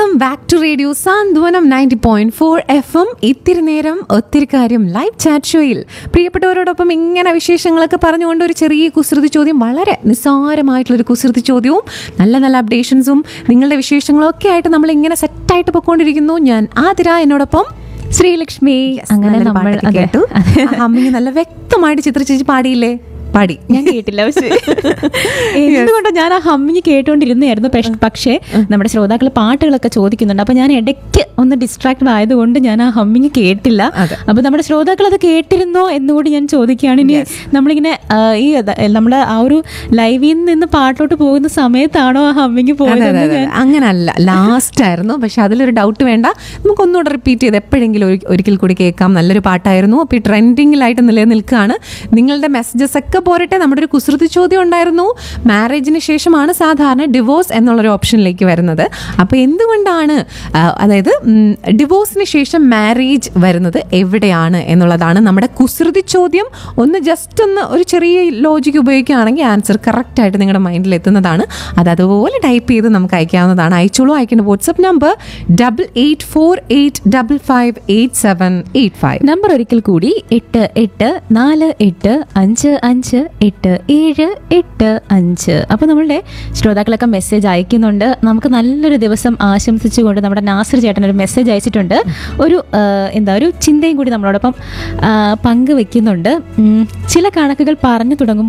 Welcome back to radio Santhwanam ninety point four F M ഇത്തിരി നേരം ഒത്തിരി കാര്യം ലൈവ് ചാറ്റ് ഷോയിൽ പ്രിയപ്പെട്ടവരോടൊപ്പം ഇങ്ങനെ വിശേഷങ്ങളൊക്കെ പറഞ്ഞുകൊണ്ട് ഒരു ചെറിയ കുസൃതി ചോദ്യം വളരെ നിസ്സാരമായിട്ടുള്ളൊരു കുസൃതി ചോദ്യവും നല്ല നല്ല അപ്ഡേഷൻസും നിങ്ങളുടെ വിശേഷങ്ങളും ഒക്കെ ആയിട്ട് നമ്മൾ ഇങ്ങനെ സെറ്റായിട്ട് പൊയ്ക്കൊണ്ടിരിക്കുന്നു ഞാൻ ആതിര എന്നോടൊപ്പം ശ്രീലക്ഷ്മി അങ്ങനെ നല്ലൊരു നമ്മൾ പാട്ടൊക്കെ അതെ. കേട്ടു അമ്മിങ് നല്ല വ്യക്തമായിട്ട് ചിത്രിച്ചേച്ചി പാടിയില്ലേ പാടി ഞാൻ കേട്ടില്ല പക്ഷേ എന്തുകൊണ്ടോ ഞാൻ ആ ഹമ്മിങ് കേട്ടോണ്ടിരുന്നായിരുന്നു പക്ഷ- പക്ഷേ നമ്മുടെ ശ്രോതാക്കൾ പാട്ടുകളൊക്കെ ചോദിക്കുന്നുണ്ട് അപ്പൊ ഞാൻ ഇടയ്ക്ക് ഒന്ന് ഡിസ്ട്രാക്റ്റഡ് ആയതുകൊണ്ട് ഞാൻ ആ ഹമ്മിങ് കേട്ടില്ല അതെ. അപ്പൊ നമ്മുടെ ശ്രോതാക്കൾ അത് കേട്ടിരുന്നോ എന്നുകൂടി ഞാൻ ചോദിക്കുകയാണ് ഇനി നമ്മളിങ്ങനെ ആ, ഈ അത- നമ്മുടെ ആ ഒരു ലൈവിൽ നിന്ന് പാട്ടോട്ട് പോകുന്ന സമയത്താണോ ആ ഹമ്മിങ് അതെ, പോയത് അതെ, അതെ. അങ്ങനല്ല ലാസ്റ്റ് ആയിരുന്നു പക്ഷെ അതിലൊരു ഡൗട്ട് വേണ്ട നമുക്ക് ഒന്നുകൂടെ റിപ്പീറ്റ് ചെയ്ത് എപ്പോഴെങ്കിലും ഒരു- ഒരിക്കൽ കൂടി കേൾക്കാം നല്ലൊരു പാട്ടായിരുന്നു അപ്പോൾ ഈ ട്രെൻഡിങ്ങിലായിട്ട് നിലനിൽക്കുകയാണ് നിങ്ങളുടെ മെസ്സേജസ് ഒക്കെ പോരട്ടെ നമ്മുടെ ഒരു കുസൃതി ചോദ്യം ഉണ്ടായിരുന്നു മാരേജിന് ശേഷമാണ് സാധാരണ ഡിവോഴ്സ് എന്നുള്ളൊരു ഓപ്ഷനിലേക്ക് വരുന്നത് അപ്പോൾ എന്തുകൊണ്ടാണ് ആ, അതായത് ഡിവോഴ്സിന് ശേഷം മാരേജ് വരുന്നത് എവിടെയാണ് എന്നുള്ളതാണ് നമ്മുടെ കുസൃതി ചോദ്യം ഒന്ന് ജസ്റ്റ് ഒന്ന് ഒരു ചെറിയ ലോജിക്ക് ഉപയോഗിക്കുകയാണെങ്കിൽ ആൻസർ കറക്റ്റ് ആയിട്ട് നിങ്ങളുടെ മൈൻഡിൽ എത്തുന്നതാണ് അത് അതുപോലെ ടൈപ്പ് ചെയ്ത് നമുക്ക് അയക്കാവുന്നതാണ് അയച്ചോളൂ അയക്കേണ്ട WhatsApp number double eight four eight double five eight seven eight five number ഒരിക്കൽ കൂടി എട്ട് എട്ട് നാല് എട്ട് അഞ്ച് അഞ്ച് എട്ട് ഏഴ് എട്ട് അഞ്ച് അപ്പോൾ നമ്മളുടെ ശ്രോതാക്കളൊക്കെ മെസ്സേജ് അയക്കുന്നുണ്ട് നമുക്ക് നല്ലൊരു ദിവസം ആശംസിച്ചുകൊണ്ട് നമ്മുടെ നാസർ ചേട്ടൻ ഒരു മെസ്സേജ് അയച്ചിട്ടുണ്ട് ഒരു ആ, എന്താ ഒരു ചിന്തയും കൂടി നമ്മളോടൊപ്പം ആ, പങ്കുവെക്കുന്നുണ്ട് ഉം, ചില കണക്കുകൾ പറഞ്ഞു തുടങ്ങുമ്പോൾ